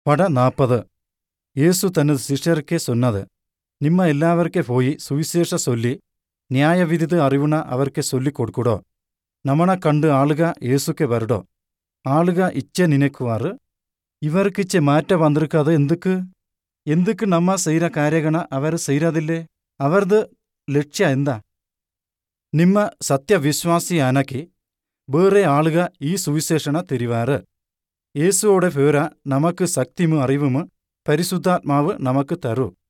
பட நாற்பது இயேசு தனது சிஷ்யருக்கே சொன்னது ನಿಮ್ಮ ಎಲ್ಲಾವರ್ಕೆ ಹೋಯಿ ಸುವಿಶೇಷ ಸೊಲ್ಲಿ ನ್ಯಾಯವಿಧಿದು ಅರಿವುನ ಅವರ್ಕೆ ಸೊಲ್ಲಿ ಕೊಡ್ಕುಡೋ ನಮನ ಕಂಡು ಆಳುಗ യേസുക്കെ വരടോ ആളുക ഇച്ച നിനക്കുവാറ് ഇവർക്കിച്ച മാറ്റ വന്നിരിക്കാതെ എന്തുക്ക് എന്തുക്ക് നമ്മ ചെയ്ത കാര്യഗണ അവർ ചെയ്യതില്ലേ അവരത് ലക്ഷ്യ എന്താ ನಿಮ್ಮ സത്യവിശ്വാസിയാനക്കി വേറെ ആളുക ഈ സുവിശേഷണ തിരിവാറ് യേസുവോടെ പേര നമുക്ക് ശക്തിമു അറിവുമു പരിശുദ്ധാത്മാവ് നമുക്ക് തരൂ